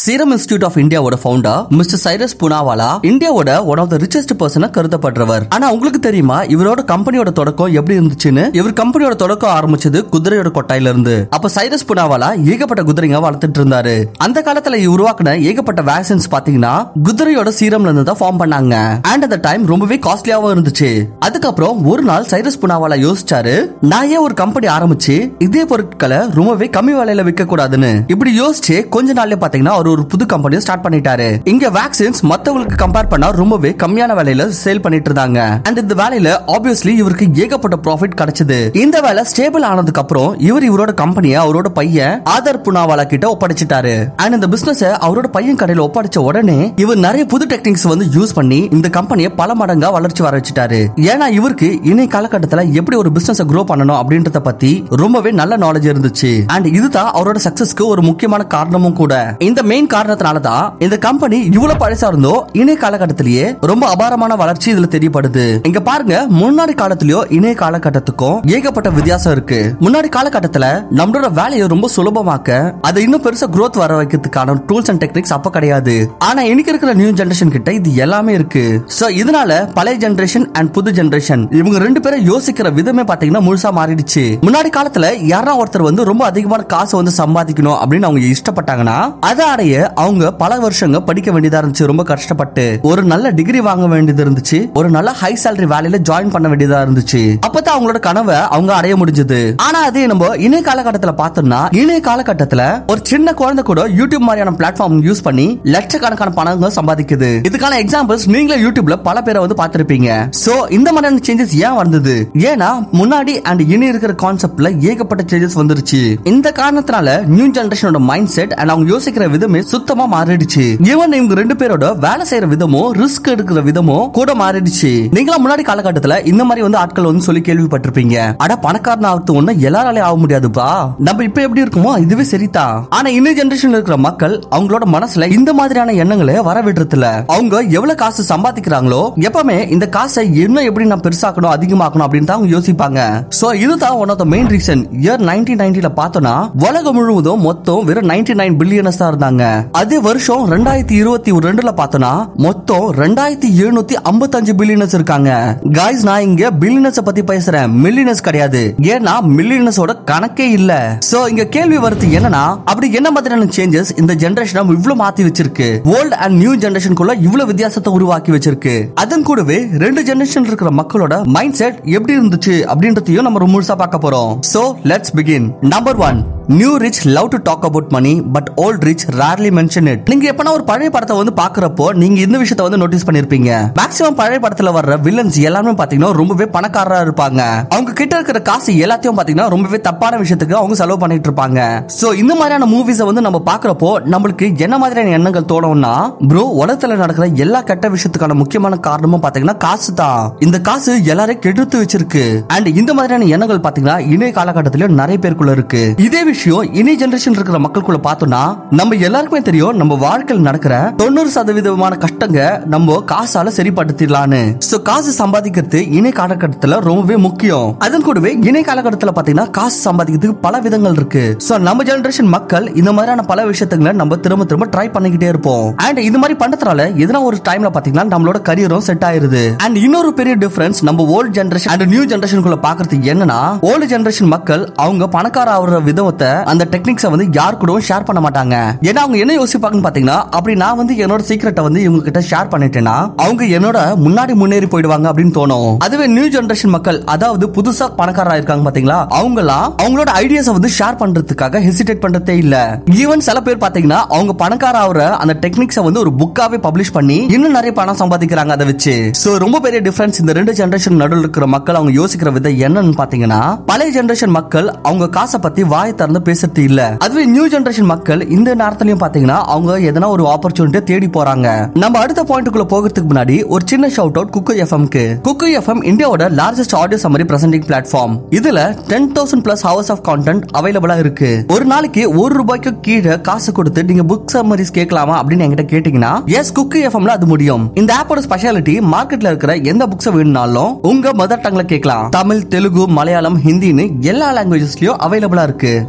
serum institute of இந்தியாவோட founder mister Cyrus Poonawalla இந்தியாவோட one of the richest பர்சனா கருதப்படுறவர் ஆனா உங்களுக்கு தெரியுமா இவரோட கம்பெனியோட தொடக்கம் எப்படி இருந்துச்சுன்னு இவர் கம்பெனியோட தொடக்கம் ஆரம்பிச்சது குதிரையோட கொட்டாயில இருந்து அப்ப சைரஸ் புனாவாலா ஏகப்பட்ட குதிரைங்க வளர்த்துட்டு இருந்தாரு அந்த காலத்துல இவர் உருவாக்குன ஏகப்பட்ட வேக்சின்ஸ் பாத்தீங்கன்னா குதிரையோட சீரம்ல இருந்து தான் ஃபார்ம் பண்ணாங்க அண்ட் அந்த டைம் ரொம்பவே காஸ்ட்லியாவும் இருந்துச்சு அதுக்கப்புறம் ஒரு நாள் சைரஸ் புனாவாலா யோசிச்சாரு நான் ஏன் ஒரு கம்பெனி ஆரம்பிச்சு இதே பொருட்களை ரொம்பவே கம்மி விலையில விற்க கூடாதுன்னு இப்படி யோசிச்சு கொஞ்ச நாள்ல பாத்தீங்கன்னா அவர் ஒரு புது கம்பெனியை ஸ்டார்ட் பண்ணிட்டாரு இங்க வேக்சின்ஸ் மத்தவங்களுக்கு கம்பேர் பண்ணா ரொம்பவே கம்மியான விலையில சேல் பண்ணிட்டு இருந்தாங்க அண்ட் இந்த வேலையில ஆப்வியஸ்லி இவருக்கு ஏகப்பட்ட ப்ராஃபிட் கிடைச்சது இந்த வேலை ஸ்டேபிள் ஆனதுக்கு அப்புறம் இவர் இவரோட கம்பெனியை அவரோட பையன் ஆதர் புனாவாலா கிட்ட ஒப்படைச்சிட்டாரு அண்ட் இந்த பிசினஸ் அவரோட பையன் கடையில ஒப்படைச்ச உடனே இவர் நிறைய புது டெக்னிக்ஸ் வந்து யூஸ் பண்ணி இந்த கம்பெனியை பல மடங்கா வளர்ச்சி வர வச்சுட்டாரு ஏன்னா இவருக்கு இனி காலகட்டத்துல எப்படி ஒரு பிசினஸ் க்ரோ பண்ணணும் அப்படின்றத பத்தி ரொம்பவே நல்ல நாலேஜ் இருந்துச்சு அண்ட் இதுதான் அவரோட சக்சஸ்க்கு ஒரு முக்கியமான காரணமும் கூட இந்த மெயின் காரணத்தினால தான் இந்த கம்பெனி இவ்வளவு பழசா இருந்தோ இணைய காலகட்டத்திலேயே ரொம்ப அபாரமான வளர்ச்சி இதுல தெரியப்படுது இங்க பாருங்க முன்னாடி காலத்திலயோ இணைய காலகட்டத்துக்கும் ஏகப்பட்ட வித்தியாசம் இருக்கு முன்னாடி காலகட்டத்துல நம்மளோட வேலையை ரொம்ப சுலபமாக்க அதை இன்னும் பெருசா growth வர வைக்கிறதுக்கான டூல்ஸ் அண்ட் டெக்னிக்ஸ் அப்ப கிடையாது ஆனா இன்னைக்கு இருக்கிற நியூ ஜெனரேஷன் கிட்ட இது எல்லாமே இருக்கு சோ இதனால பழைய ஜெனரேஷன் அண்ட் புது ஜெனரேஷன் இவங்க ரெண்டு பேரும் யோசிக்கிற விதமே பாத்தீங்கன்னா முழுசா மாறிடுச்சு முன்னாடி காலத்துல யாரா ஒருத்தர் வந்து ரொம்ப அதிகமான காசு வந்து சம்பாதிக்கணும் அப்படின்னு அவங்க இஷ்டப்பட்டாங்கன்னா அதை அடைய அவங்க பல வருஷங்க படிக்க வேண்டியதா இருந்துச்சு ரொம்ப கஷ்டப்பட்டு ஒரு நல்ல டிகிரி வாங்க வேண்டியது இருந்துச்சு ஒரு நல்ல ஹை salary வேலையில ஜாயின் பண்ண வேண்டியதா இருந்துச்சு அப்பதான் அவங்களோட கனவை அவங்க அடைய முடிஞ்சது ஆனா அதே நம்ம இணைய காலகட்டத்துல பார்த்தோம்னா இணைய காலகட்டத்துல ஒரு சின்ன குழந்தை கூட யூடியூப் மாதிரியான பிளாட்ஃபார்ம் யூஸ் பண்ணி லட்சக்கணக்கான பணங்கள் சம்பாதிக்குது இதுக்கான எக்ஸாம்பிள்ஸ் நீங்களே யூடியூப்ல பல பேரை வந்து பார்த்திருப்பீங்க சோ இந்த மாதிரியான சேஞ்சஸ் ஏன் வந்தது ஏன்னா முன்னாடி அண்ட் இனி இருக்கிற கான்செப்ட்ல ஏகப்பட்ட சேஞ்சஸ் வந்துருச்சு இந்த காரணத்தினால நியூ ஜெனரேஷனோட மைண்ட் செட் அண்ட் அவங்க யோசிக்கிற விதமே சுத்தமா மாறிடுச்சு ஈவன் இவங்க ரெண்டு பேரோட வேலை செய்யற விதமும் ரிஸ்க் எடுக்கிற விதமும் கூட மாறிடுச்சு நீங்களா முன்னாடி காலகட்டத்துல இந்த மாதிரி வந்து ஆட்கள் வந்து சொல்லி கேள்விப்பட்டிருப்பீங்க அட பணக்காரன் ஆகிறது ஒண்ணு எல்லாராலையும் ஆக முடியாதுப்பா நம்ம இப்ப எப்படி இருக்குமோ இதுவே சரிதான் ஆனா இந்த ஜெனரேஷன்ல இருக்கிற மக்கள் அவங்களோட மனசுல இந்த மாதிரியான எண்ணங்களை வர விடுறதுல அவங்க எவ்வளவு காசு சம்பாதிக்கிறாங்களோ எப்பவுமே இந்த காசை இன்னும் எப்படி நான் பெருசாக்கணும் அதிகமாக்கணும் அப்படின்னு தான் அவங்க யோசிப்பாங்க சோ இதுதான் one of the main reason year nineteen நைன்டில பார்த்தோம்னா உலகம் முழுவதும் மொத்தம் வெறும் நைன்டி நைன் பில்லியனஸ் தான் இருந்தாங்க அதே வருஷம் ரெண்டாயிரத்தி இருபத்தி ரெண்டுல பார்த்தோம்னா மொத்தம் ரெண்டாயிரத்தி எழுநூத்தி ஐம்பத்தஞ்சு பில்லியனஸ் இருக்காங்க காய்ஸ் நான் இங்க பில்லியனஸ் பத்தி பேசுறேன் மில்லியனஸ் கிடையாது ஏன்னா மில்லியனஸோட கணக்கே இல்ல சோ இங்க கேள்வி வருது என்னன்னா அப்படி என்ன மாதிரியான சேஞ்சஸ் இந்த ஜெனரேஷன் இவ்வளவு மாத்தி வச்சிருக்கு ஓல்ட் அண்ட் நியூ ஜெனரேஷனுக்குள்ள இவ்வளவு வித்தியாசத்தை உருவாக்கி வச்சிருக்கு அதன் கூடவே ரெண்டு ஜெனரேஷன் இருக்கிற மக்களோட மைண்ட் செட் எப்படி இருந்துச்சு அப்படின்றதையும் நம்ம முழுசா பார்க்க போறோம் so let's begin number one new rich love to talk about money but old rich rarely mention it நீங்க எப்பனா ஒரு பழைய படத்தை வந்து பாக்குறப்போ நீங்க இந்த விஷயத்தை வந்து நோட்டீஸ் பண்ணிருப்பீங்க மேக்ஸிமம் பழைய படத்துல வர்ற வில்லன்ஸ் எல்லாமே பாத்தீங்கன்னா ரொம்பவே பணக்காரரா இருப்பாங்க அவங்க கிட்ட இருக்கிற காசு எல்லாத்தையும் பாத்தீங்கன்னா ரொம்பவே தப்பான விஷயத்துக்கு அவங்க செலவு பண்ணிட்டு இருப்பாங்க சோ இந்த மாதிரியான மூவிஸை வந்து நம்ம பாக்குறப்போ நம்மளுக்கு என்ன மாதிரியான எண்ணங்கள் தோணும்னா ப்ரோ உலகத்துல நடக்கிற எல்லா கெட்ட விஷயத்துக்கான முக்கியமான காரணமும் பாத்தீங்கன்னா காசு தான் இந்த காசு எல்லாரையும் கெடுத்து வச்சிருக்கு அண்ட் இந்த மாதிரியான எண்ணங்கள் பாத்தீங்கன்னா இணைய காலகட்டத்திலயும் நிறைய பேருக்குள்ள இருக்கு இதே விஷயம் இனி ஜெனரேஷன் இருக்கிற மக்களுக்குள்ள பார்த்தோம்னா நம்ம எல்லாருக்குமே தெரியும் நம்ம வாழ்க்கையில் நடக்கிற தொண்ணூறு சதவீதமான கஷ்டங்க நம்ம காசால சரிப்படுத்திடலான்னு சோ காசு சம்பாதிக்கிறது இணைய காலகட்டத்துல ரொம்பவே முக்கியம் அதன் கூடவே இணைய காலகட்டத்துல பாத்தீங்கன்னா காசு சம்பாதிக்கிறதுக்கு பல விதங்கள் இருக்கு சோ நம்ம ஜெனரேஷன் மக்கள் இந்த மாதிரியான பல விஷயத்துங்களை நம்ம திரும்ப திரும்ப ட்ரை பண்ணிக்கிட்டே இருப்போம் அண்ட் இது மாதிரி பண்றதுனால எதனா ஒரு டைம்ல பாத்தீங்கன்னா நம்மளோட கரியரும் செட் ஆயிருது அண்ட் இன்னொரு பெரிய டிஃபரன்ஸ் நம்ம ஓல்ட் ஜெனரேஷன் அண்ட் நியூ ஜெனரேஷனுக்குள்ள பாக்குறது என்னன்னா ஓல்டு ஜெனரேஷன் மக்கள் அவங்க பணக்கார ஆகுற விதத்தை அந்த டெக்னிக்ஸை வந்து யார் கூடவும் ஷேர் பண்ண மாட்டாங்க ஏன்னா அவங்க என்ன யோசிப்பாங்கன்னு பாத்தீங்கன்னா அப்படி நான் வந்து என்னோட சீக்கிரட்டை வந்து இவங்க கிட்ட ஷேர் பண்ணிட்டேன்னா அவங்க என்னோட முன்னாடி முன்னேறி போயிடுவாங்க அப்படின்னு தோணும் அதுவே நியூ ஜெனரேஷன் மக்கள் அதாவது புதுசா பணக்காரா இருக்காங்க பாத்தீங்களா அவங்கலாம் அவங்களோட ஐடியாஸை வந்து ஷேர் பண்றதுக்காக ஹெசிடேட் பண்றதே இல்ல ஈவன் சில பேர் பாத்தீங்கன்னா அவங்க பணக்கார ஆகுற அந்த டெக்னிக்ஸை வந்து ஒரு புக்காவே பப்ளிஷ் பண்ணி இன்னும் நிறைய பணம் சம்பாதிக்கிறாங்க அதை வச்சு சோ ரொம்ப பெரிய டிஃபரன்ஸ் இந்த ரெண்டு ஜெனரேஷன் நடுவில் இருக்கிற மக்கள் அவங்க யோசிக்கிற விதம் என்னன்னு பாத்தீங்கன்னா பழைய ஜெனரேஷன் மக்கள் அவங்க காசை பத்தி வாய் திறந்து பேசுறது இல்ல அதுவே நியூ ஜெனரேஷன் மக்கள் இந்த நேரத்திலயும் பாத்தீங்கன்னா அவங்க எதனா ஒரு ஆப்பர்ச்சுனிட்டி தேடி போறாங்க நம்ம அடுத்த பாயிண்ட்டுக்குள்ள போகிறதுக்கு முன்னாடி ஒரு சின்ன ஷவுட் அவுட் குக்கு எஃப்எம்க்கு குக்கு எஃப்எம் இந்தியாவோட largest audio summary presenting platform இதுல ten thousand plus hours of content அவைலபிளா இருக்கு ஒரு நாளைக்கு ஒரு ரூபாய்க்கு கீழே காசு கொடுத்து நீங்க புக் சம்மரிஸ் கேட்கலாமா அப்படின்னு என்கிட்ட கேட்டீங்கன்னா எஸ் குக்கு எஃப்எம்ல அது முடியும் இந்த ஆப்போட ஸ்பெஷாலிட்டி மார்க்கெட்ல இருக்கிற எந்த புக்ஸ் வேணும்னாலும் உங்க மதர் டங்ல கேட்கலாம் தமிழ் தெலுங்கு மலையாளம் ஹிந்தின்னு எல்லா லாங்குவேஜஸ்லயும் அவைலபிளா இருக்கு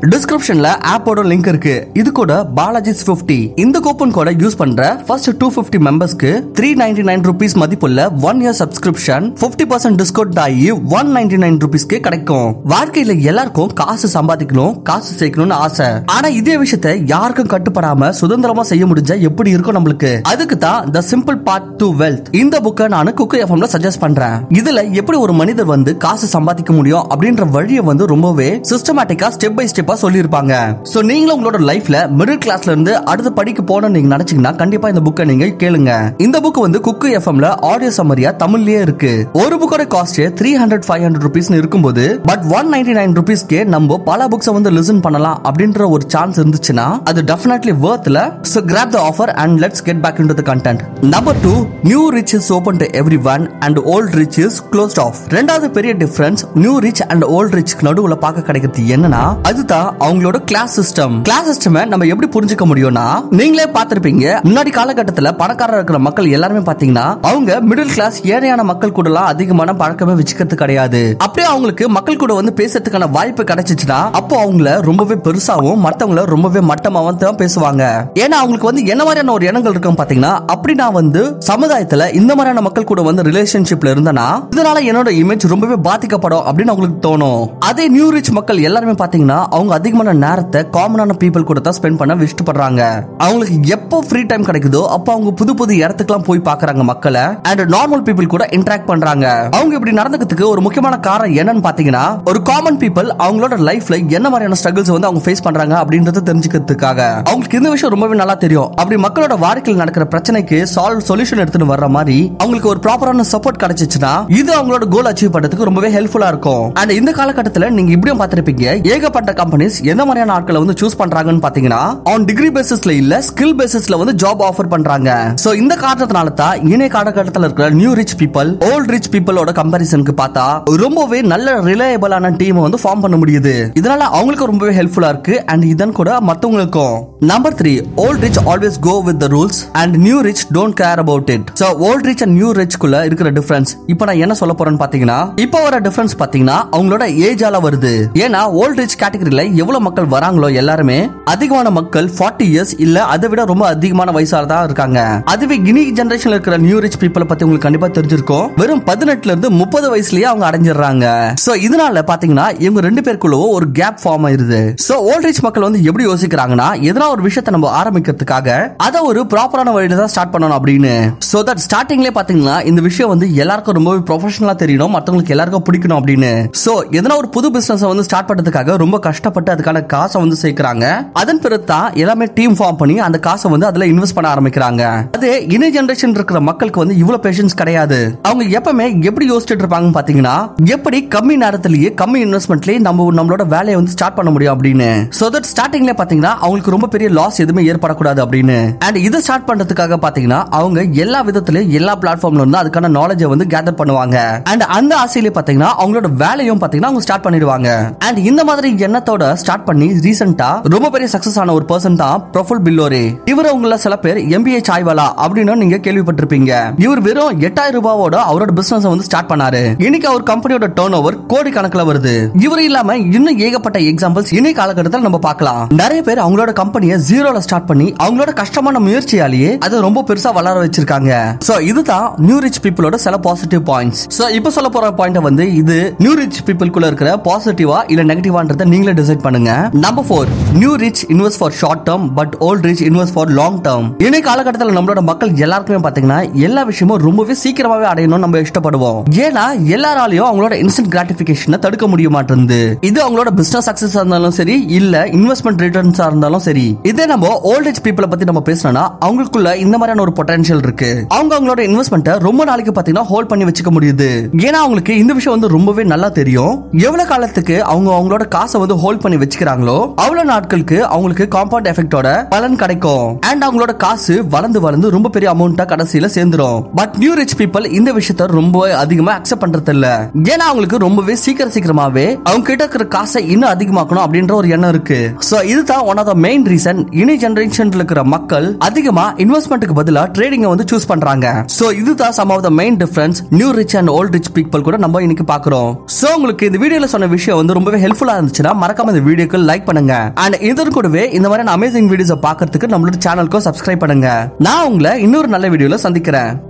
டிஸ்கிரிப்ஷன்ல ஆப்போட லிங்க் இருக்கு இது கூட பாலாஜிஸ் 50 இந்த கூப்பன் கோட யூஸ் பண்ற ஃபர்ஸ்ட் டூ பிப்டி மெம்பர்ஸ்க்கு த்ரீ நைன்டி நைன் ருபீஸ் மதிப்புள்ள one year subscription fifty percent discount ஆகி ஒன் நைன்டி நைன் ருபீஸ்க்கு கிடைக்கும் வாழ்க்கையில எல்லாருக்கும் காசு சம்பாதிக்கணும் காசு சேர்க்கணும்னு ஆசை ஆனா இதே விஷயத்த யாருக்கும் கட்டுப்படாம சுதந்திரமா செய்ய முடிஞ்சா எப்படி இருக்கும் நம்மளுக்கு அதுக்கு தான் the simple part to wealth இந்த புக்கை நான் குக்கு எஃப்எம்ல சஜஸ்ட் பண்றேன் இதுல எப்படி ஒரு மனிதர் வந்து காசு சம்பாதிக்க முடியும் அப்படின்ற வழியை வந்து ரொம்பவே சிஸ்டமேட்டிக்கா ஸ்டெப் பை ஸ்டெப்பா சொல்லியிருப்பாங்க சோ நீங்களும் உங்களோட லைஃப்ல மிடில் கிளாஸ்ல இருந்து அடுத்த படிக்க போகணும்னு நீங்க நினைச்சீங்கன்னா கண்டிப்பா இந்த புக்கை நீங்க கேளுங்க இந்த புக் வந்து குக்கு எஃப்எம்ல ஆடியோ சம்மரியா தமிழ்லயே இருக்கு ஒரு புக்கோட cost three hundred five hundred rupees இருக்கும்போது பட் ஒன் நைன்டி நைன் ருபீஸ்க்கே நம்ம பல புக்ஸை வந்து லிசன் பண்ணலாம் அப்படின்ற ஒரு சான்ஸ் இருந்துச்சுன்னா அது டெஃபினெட்லி வர்த்ல so grab the offer and let's get back into the content number two new rich is open to everyone and old rich is closed off ரெண்டாவது பெரிய difference new rich and old rich நடுவுல பார்க்க கிடைக்கிறது என்னன்னா அதுதான் அவங்களோட class system class system நம்ம எப்படி புரிஞ்சுக்க முடியும்னா நீங்களே பார்த்திருப்பீங்க முன்னாடி காலகட்டத்துல பணக்காரர் இருக்கிற மக்கள் எல்லாருமே பாத்தீங்கன்னா அவங்க மிடில் கிளாஸ் ஏழையான மக்கள் கூட எல்லாம் அதிகமான பழக்கமே வச்சுக்கிறது கிடையாது அப்படியே அவங்களுக்கு மக்கள் கூட வந்து பேசுறதுக்கான வாய்ப்பு கிடைச்சிச்சுன்னா அப்போ அவங்கள ரொம்பவே பெருசாவும் மத்தவங்கள ரொம்பவே மட்டமாவும் தான் பேசுவாங்க ஏன்னா அவங்களுக்கு வந்து என்ன மாதிரியான ஒரு எண்ணங்கள் இருக்கும் பாத்தீங்கன்னா அப்படி நான் வந்து சமுதாயத்துல இந்த மாதிரியான மக்கள் கூட வந்து ரிலேஷன்ஷிப்ல இருந்தனா இதனால என்னோட இமேஜ் ரொம்பவே பாதிக்கப்படும் அப்படின்னு அவங்களுக்கு தோணும் அதே நியூ ரிச் மக்கள் எல்லாருமே பாத்தீங்கன்னா அவங்க அதிகமான நேரத்தை காமனான பீப்புள் கூட தான் ஸ்பெண்ட் பண்ண இஷ்டப்படுறாங்க அவங்களுக்கு எப்போ ஃப்ரீ டைம் கிடைக்குதோ அப்போ அவங்க புது புது இடத்துக்குலாம் போய் பாக்குறாங்க மக்களை அண்ட் நார்மல் பீப்புள் கூட இன்டராக்ட் பண்றாங்க அவங்க இப்படி நடந்துக்கிறதுக்கு ஒரு முக்கியமான காரணம் என்னன்னு பாத்தீங்கன்னா ஒரு காமன் பீப்புள் அவங்களோட லைஃப்ல என்ன மாதிரியான ஸ்ட்ரகிள்ஸ் வந்து அவங்க ஃபேஸ் பண்றாங்க அப்படின்றத தெரிஞ்சுக்கிறதுக்காக அவங்களுக்கு இந்த விஷயம் ரொம்பவே நல்லா தெரியும் அப்படி மக்களோட வாழ்க்கையில் நடக்கிற பிரச்சனைக்கு சால்வ் சொல்யூஷன் எடுத்துட்டு வர்ற மாதிரி அவங்களுக்கு ஒரு ப்ராப்பரான சப்போர்ட் கிடைச்சிச்சுன்னா இது அவங்களோட கோல் அச்சீவ் பண்றதுக்கு ரொம்பவே ஹெல்ப்ஃபுல்லா இருக்கும் அண்ட் இந்த காலகட்டத்தில் நீங்க இப்படியும் பார்த்திருப்பீங்க ஏகப்பட்ட கம்பெனிஸ் எந்த மாதிரியான ஆட்களை வந்து சூஸ் பண்றாங்கன்னு பாத்தீங்கன்னா ஆன் டிகிரி பேசிஸ்ல இல்ல ஸ்கில் பேசிஸ்ல வந்து ஜாப் ஆஃபர் பண்றாங்க சோ இந்த காரணத்தினால தான் இணைய காலகட்டத்தில் இருக்கிற new rich people old rich பீப்பிளோட கம்பாரிசனுக்கு பார்த்தா ரொம்பவே நல்ல ரிலையபிளான டீம் வந்து ஃபார்ம் பண்ண முடியுது இதனால அவங்களுக்கு ரொம்பவே ஹெல்ப்ஃபுல்லா இருக்கு அண்ட் இதன் கூட மத்தவங்களுக்கும் number three old rich always go with the rules and new rich don't care about it so old rich and new ரிச்குள்ள இருக்கிற டிஃபரன்ஸ் இப்போ நான் என்ன சொல்ல போறேன்னு பாத்தீங்கன்னா இப்போ வர டிஃபரன்ஸ் பாத்தீங்கன்னா அவங்களோட ஏஜால வருது ஏன்னா ஓல்ட் ரிச் கேட்டகரியில எவ்வளவு மக்கள் வராங்களோ எல்லாருமே அதிகமான மக்கள் 40 இயர்ஸ் இல்ல அதை விட ரொம்ப அதிகமான வயசால தான் இருக்காங்க அதுவே கினி ஜெனரேஷன்ல இருக்கிற நியூ ரிச் பீப்புளை பத்தி உங்களுக்கு கண்டிப்பா தெரிஞ்சிருக்கும் வெறும் பதினெட்டுல இருந்து முப்பது வயசுலயே அவங்க அடைஞ்சிடுறாங்க சோ இதனால பாத்தீங்கன்னா இவங்க ரெண்டு பேருக்குள்ளவும் ஒரு கேப் ஃபார்ம் ஆயிருது சோ ஓல்ட் ரிச் மக்கள் வந்து எப்படி யோசிக்கிறாங்கன்னா எதனா ஒரு விஷயத்தை நம்ம ஆரம்பிக்கிறதுக்காக அதை ஒரு ப்ராப்பரான வழியில தான் ஸ்டார்ட் பண்ணணும் அப்படின்னு சோ தட் ஸ்டார்டிங்லேயே பாத்தீங்கன்னா இந்த விஷயம் வந்து எல்லாருக்கும் ரொம்பவே ப்ரொஃபஷனலா தெரியணும் மத்தவங்களுக்கு எல்லாருக்கும் பிடிக்கணும் அப்படின்னு சோ எதனா ஒரு புது பிசினஸ் வந்து ஸ்டார்ட் பண்றதுக்காக ரொம்ப கஷ்டப்பட்டு அதுக்கான காசை வந்து சேர்க்கிறாங்க அதன் பிறகு தான் எல்லாமே டீம் ஃபார்ம் பண்ணி அந்த காசை வந்து அதுல இன்வெஸ்ட் பண்ண ஆரம்பிக்கிறாங்க அது இணைய ஜெனரேஷன் இருக்கிற மக்களுக்கு வந்து இவ்வளவு பேஷன்ஸ் கிடையாது அவங்க எப்பவுமே எப்படி யோசிச்சுட்டு இருப்பாங்கன்னு பாத்தீங்கன்னா எப்படி கம்மி நேரத்திலேயே கம்மி இன்வெஸ்ட்மெண்ட்லயே நம்ம நம்மளோட வேலையை வந்து ஸ்டார்ட் பண்ண முடியும் அப்படின்னு சோ தட் ஸ்டார்டிங்ல பாத்தீங்கன்னா அவங்களுக்கு ரொம்ப பெரிய லாஸ் எதுவுமே ஏற்படக்கூடாது அப்படின்னு அண்ட் இதை ஸ்டார்ட் பண்றதுக்காக பாத்தீங்கன்னா அவங்க எல்லா விதத்திலயும் எல்லா பிளாட்ஃபார்ம்ல இருந்து அதுக்கான நாலேஜை வந்து கேதர் பண்ணுவாங்க அண்ட் அந்த ஆசையிலே பாத்தீங்கன்னா அவங்களோட வேலையும் பாத்தீங்கன்னா அவங்க ஸ்டார்ட் பண்ணிடுவாங்க அண்ட் இந்த மாதிரி எண்ணத்தோட ஸ்டார்ட் பண்ணி ரீசெண்டா ரொம்ப பெரிய சக்சஸ் ஆன ஒரு பர்சன் தான் ப்ரொஃபுல் பில்லோரே இவர் உங்கள சில பேர் எம்பிஏ சாய்வாலா அப்படின்னு நீங்க கேள்விப்பட்டிருப்பீங்க இவர் வெறும் எட்டாயிரம் ரூபாவோட அவரோட பிசினஸ் வந்து ஸ்டார்ட் பண்ணாரு இன்னைக்கு அவர் கம்பெனியோட டர்ன் ஓவர் கோடி கணக்குல வருது இவர் இல்லாம இன்னும் ஏகப்பட்ட எக்ஸாம்பிள்ஸ் இன்னைக்கு காலகட்டத்தில் நம்ம பார்க்கலாம் நிறைய பேர் அவங்களோட கம்பெனியை ஜீரோல ஸ்டார்ட் பண்ணி அவங்களோட கஷ்டமான முயற்சியாலேயே அதை ரொம்ப பெருசா வளர வச்சிருக்காங்க சோ இதுதான் நியூ ரிச் பீப்புளோட சில பாசிட்டிவ் பாயிண்ட்ஸ் சோ இப்போ சொல்ல போற பாயிண்ட் வந்து இது நியூ ரிச் பீப்புளுக்குள்ள இருக்கிற பாசிட்டிவா இல்ல நெகட்டிவான்றத நீங்களே டிசைட் பண்ணுங்க number four new rich invest for short term but old rich invest for long term இன்னைக்கு காலகட்டத்தில் நம்மளோட மக்கள் எல்லாருக்குமே பாத்தீங்கன்னா எல்லா விஷயமும் ரொம்பவே சீக்கிரமாவே அடையணும்னு நம்ம இஷ்டப்படுவோம் ஏன்னா எல்லாராலையும் அவங்களோட இன்ஸ்டன்ட் கிராட்டிபிகேஷனை தடுக்க முடிய மாட்டேங்குது இது அவங்களோட பிசினஸ் சக்சஸ் இருந்தாலும் சரி இல்ல இன்வெஸ்ட்மெண்ட் ரிட்டர்ன்ஸா இருந்தாலும் சரி இதே நம்ம ஓல்ட் ஏஜ் பீப்புளை பத்தி நம்ம பேசணும்னா அவங்களுக்குள்ள இந்த மாதிரியான ஒரு பொட்டன்ஷியல் இருக்கு அவங்க அவங்களோட இன்வெஸ்ட்மெண்ட்டை ரொம்ப நாளைக்கு பாத்தீங்கன்னா ஹோல்ட் பண்ணி வச்சுக்க முடியுது ஏன்னா அவங்களுக்கு இந்த விஷயம் வந்து ரொம்பவே நல்லா தெரியும் எவ்வளவு காலத்துக்கு அவங்க அவங்களோட காசை வந்து ஹோல்ட் பண்ணி வச்சுக்கிறாங்களோ அவ்வளவு நாட்களுக்கு அவங்களுக்கு காம்பவுண்ட் எஃபெக்டோட பலன் கிடைக்கும் அண்ட் அவங்களோட காசு வளர்ந்து வளர்ந்து ரொம்ப பெரிய அமௌண்ட்டா கடைசியில சேர்ந்துரும் பட் நியூ ரிச் பீப்புள் இந்த விஷயத்த ரொம்ப அதிகமா அக்செப்ட் பண்றது இல்ல ஏன்னா அவங்களுக்கு ரொம்பவே சீக்கிரம் சீக்கிரமாவே அவங்க கிட்ட இருக்கிற காசை இன்னும் அதிகமாக்கணும் அப்படின்ற ஒரு எண்ணம் இருக்கு சோ இதுதான் one of the main reason இனி ஜெனரேஷன்ல இருக்கிற மக்கள் அதிகமா இன்வெஸ்ட்மெண்ட்டுக்கு பதிலா ட்ரேடிங் வந்து சூஸ் பண்றாங்க சோ இதுதான் some of the main difference new rich and old rich people கூட நம்ம இன்னைக்கு பாக்குறோம் சோ உங்களுக்கு இந்த வீடியோல சொன்ன விஷயம் வந்து ரொம்பவே ஹெல்ப்ஃபுல்லா இருந்துச்சுன்னா மறக்காம இந்த இந்த வீடியோக்கு லைக் பண்ணுங்க அண்ட் இதன் கூடவே இந்த மாதிரியான அமேசிங் வீடியோஸை பார்க்கறதுக்கு நம்மளோட சேனலுக்கும் சப்ஸ்கிரைப் பண்ணுங்க நான் உங்களை இன்னொரு நல்ல வீடியோல சந்திக்கிறேன்